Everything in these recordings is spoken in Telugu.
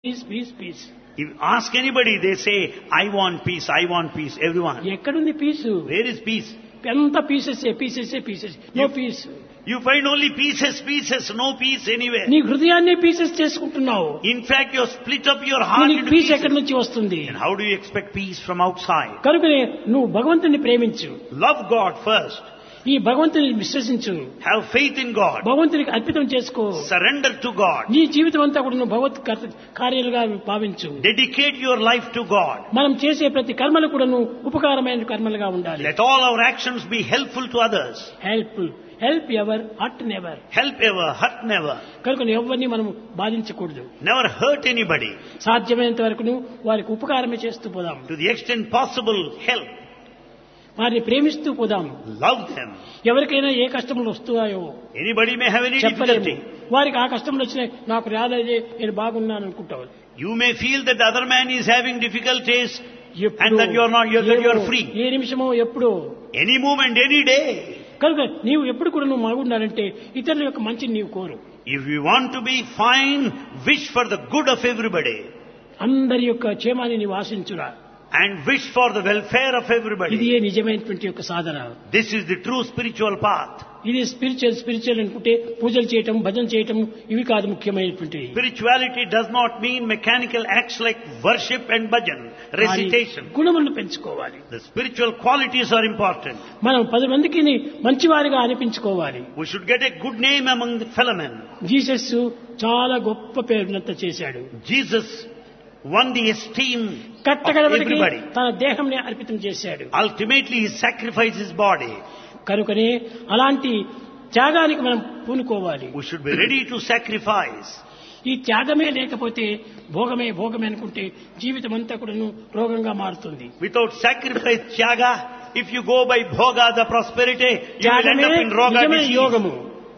Piece peace peace If ask anybody, they say, I want peace, I want peace, everyone. ఎక్కడుంది పీసు Where is peace? ఎంత pieces pieces pieces no peace You find only pieces, pieces, no peace anywhere. నీ హృదయాన్ని పీసెస్ చేసుకుంటున్నావు In fact, you split up your heart నీకు into పీస్ ఎక్కడి pieces. నుంచి వస్తుంది And how do you expect peace from outside? కనుకనే నువ్వు భగవంతుని ప్రేమించు Love God first. ఈ భగవంతుని విశ్వసించు Have faith in God. భగవంతునికి అర్పితం చేసుకో Surrender to God. నీ జీవితం అంతా కూడా నువ్వు భగవత్ కర్త- కార్యాలుగా భావించు Dedicate your life to God. మనం చేసే ప్రతి కర్మలు కూడా నువ్వు ఉపకారమైన కర్మలుగా ఉండాలి Let all our actions be helpful to others. Help help ever hurt never Help ever, hurt never. కనుక ఎవరిని మనం బాధించకూడదు Never hurt anybody. సాధ్యమైనంత వరకు వారికి ఉపకారమే చేస్తూ పోదాం To the extent possible, help. వారిని ప్రేమిస్తూ పోదాం Love them. ఎవరికైనా ఏ కష్టములు వస్తున్నాయో Anybody may have any చెప్పలేము difficulty. వారికి ఆ కష్టములు వచ్చినాయి నాకు రాలేదే నేను బాగున్నాను అనుకుంటావు You may feel that the other man is having difficulties ఎప్పుడు, And that you are not- you are- that you are ఏమో, free. ఏ నిమిషమో ఎప్పుడో any moment, any day. కనుక నీవు ఎప్పుడు కూడా నువ్వు బాగుండాలంటే ఇతరుల యొక్క మంచిని నీవు కోరు If you want to be fine, wish for the good of everybody అందరి యొక్క క్షేమాన్ని నీవు ఆశించురా and wish for the welfare of ఇది everybody. ఏ నిజమైనటువంటి యొక్క సాధన This is the true spiritual path. ఇది స్పిరిచువల్ స్పిరిచువల్ అనుకుంటే పూజలు చేయటం భజన చేయటం ఇవి కాదు ముఖ్యమైనటువంటివి Spirituality does not mean mechanical acts like worship and bhajan, recitation. కానీ గుణములను పెంచుకోవాలి The spiritual qualities are important. మనం పది మందికి మంచివారిగా అనిపించుకోవాలి We should get a good name among the fellow men. Jesus చాలా గొప్ప పేరునంత చేశాడు Jesus won the esteem of కట్టగడబడికి everybody. తన దేహంని అర్పితం చేశాడు Ultimately, he sacrificed his body. కనుకనే అలాంటి త్యాగానికి మనం పూనుకోవాలి We should be ready to sacrifice. ఈ త్యాగమే లేకపోతే భోగమే భోగమే అనుకుంటే జీవితం అంతా కూడాను రోగంగా మారుతుంది Without sacrifice, Tyaga, if you go by Bhoga, the prosperity, you will end త్యాగమే up in Roga నిజమైన disease. యోగము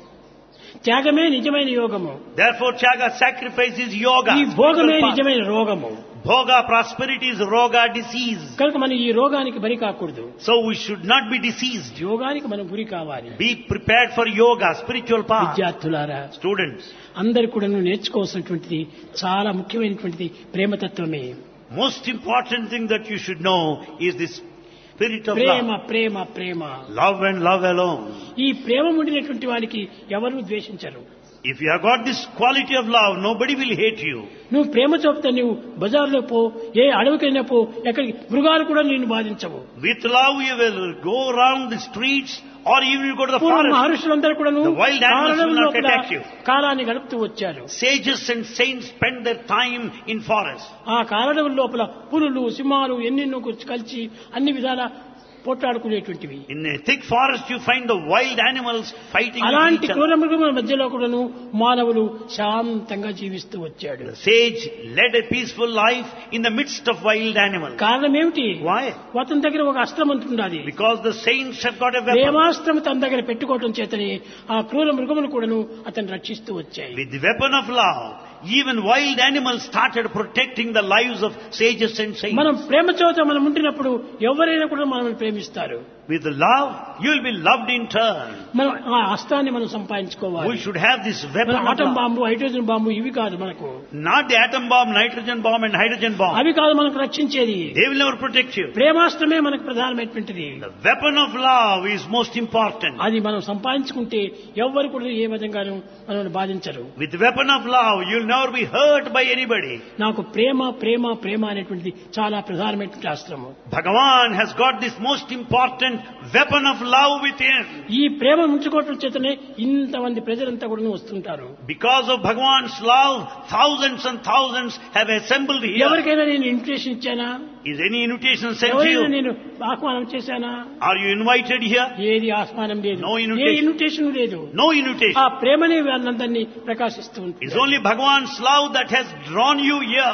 త్యాగమే నిజమైన యోగము Therefore, Tyaga, sacrifice is yoga. ఈ భోగమే spiritual path. నిజమైన రోగము Bhoga, prosperity is Roga disease. కనుక మనం ఈ రోగానికి బరి కాకూడదు So we should not be diseased. యోగానికి మనం గురి కావాలి Be prepared for yoga, spiritual path. విద్యార్థులారా Students, అందరు కూడా నేర్చుకోవాల్సినటువంటిది చాలా ముఖ్యమైనటువంటిది ప్రేమతత్వమే most important thing that you should know is this spirit of Prema love. Prema Prema Love and love alone. ఈ ప్రేమ ఉండినటువంటి వారికి ఎవరు ద్వేషించరు If you have got this quality of love, nobody will hate you. నువ్వు ప్రేమ చూపితే నువ్వు బజార్లో పో ఏ అడవికైనా పో ఎక్కడికి మృగాలు కూడా నిన్ను బాధించవు With love, you will go around the streets or even you go to the పూర్వం forest. మహర్షులందరూ కూడా The wild animals will not attack you. కాలాన్ని గడుపుతూ వచ్చారు Sages and saints spend their time in forest. ఆ కారణం లోపల పులులు సింహాలు ఎన్నెన్నో కూర్చు కలిసి అన్ని విధాల పోట్లాడుకునేటువంటివి In a thick forest, you find the wild animals fighting with అలాంటి each other. క్రూర మృగముల మధ్యలో కూడాను మానవులు శాంతంగా జీవిస్తూ వచ్చాడు The sage led a peaceful life in the midst of wild animals. కారణం ఏమిటి Why? అతని దగ్గర ఒక అస్త్రం ఉంటున్నది Because the saints have got a weapon. ప్రేమాస్త్రం తన దగ్గర పెట్టుకోవటం చేతనే ఆ క్రూర మృగములు కూడాను అతను రక్షిస్తూ వచ్చాయి With the weapon of love, even wild animals started protecting the lives of sages and saints. మనం ప్రేమ చోత మనం ఉంటున్నప్పుడు ఎవరైనా కూడా మనల్ని ప్రేమిస్తారు With love, you will be loved in turn. మనం ఆ అస్త్రాన్ని మనం సంపాదించుకోవాలి We should have this మన weapon of atom love. Bomb hydrogen bomb ఇవి కాదు మనకు Not the atom bomb, nitrogen bomb and hydrogen bomb. అవి కాదు మనకు రక్షించేది They will never protect you. ప్రేమాస్త్రమే మనకు ప్రధానమైనటువంటిది The weapon of love is most important. అది మనం సంపాదించుకుంటే ఎవ్వరు కూడా ఏ విధంగానూ మనల్ని బాధించరు With the weapon of love, you'll never be hurt by anybody. నాకు ప్రేమ ప్రేమ ప్రేమ అనేటువంటిది చాలా ప్రధానమైనటువంటి అస్త్రము Bhagavan has got this most important weapon of love within. ఈ ప్రేమ ఉంచుకోవటం చేతనే ఇంతమంది ప్రజలంతా కూడా వస్తుంటారు Because of Bhagavan's love, thousands and thousands have assembled here. ఎవరికైనా నేను ఇన్విటేషన్ ఇచ్చానా Is any invitation sent to ఎవరైనా you? నేను ఆహ్వానం చేశానా Are you invited here? ఏది ఆహ్వానం లేదు No ఏ invitation. ఇన్విటేషన్ లేదు No ఆ invitation. ప్రేమనే వాళ్ళందరినీ ప్రకాశిస్తూ It's ఉంటుంది only Bhagavan's love that has drawn you here.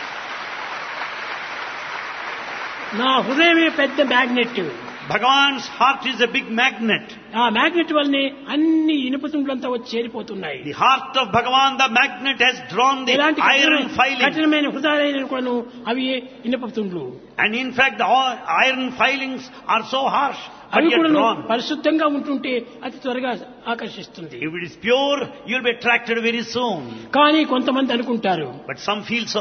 నా హృదయమే పెద్ద magnet Bhagavan's heart is a big magnet. ఆ మ్యాగ్నెట్ వల్లనే అన్ని ఇనుప తుండ్లంతా వచ్చి చేరిపోతున్నాయి The heart of Bhagavan, the magnet, has drawn the ఇలాంటి iron కఠినమైన- filings. కఠినమైన హృదయాలైన కూడాను అవి ఇనుప తుండ్లు And in fact, the all iron filings are so harsh, but అవి yet కూడా drawn. పరిశుద్ధంగా ఉంటుంటే అతి త్వరగా ఆకర్షిస్తుంది If it is pure, you'll be attracted very soon. కానీ కొంతమంది అనుకుంటారు But some feel so.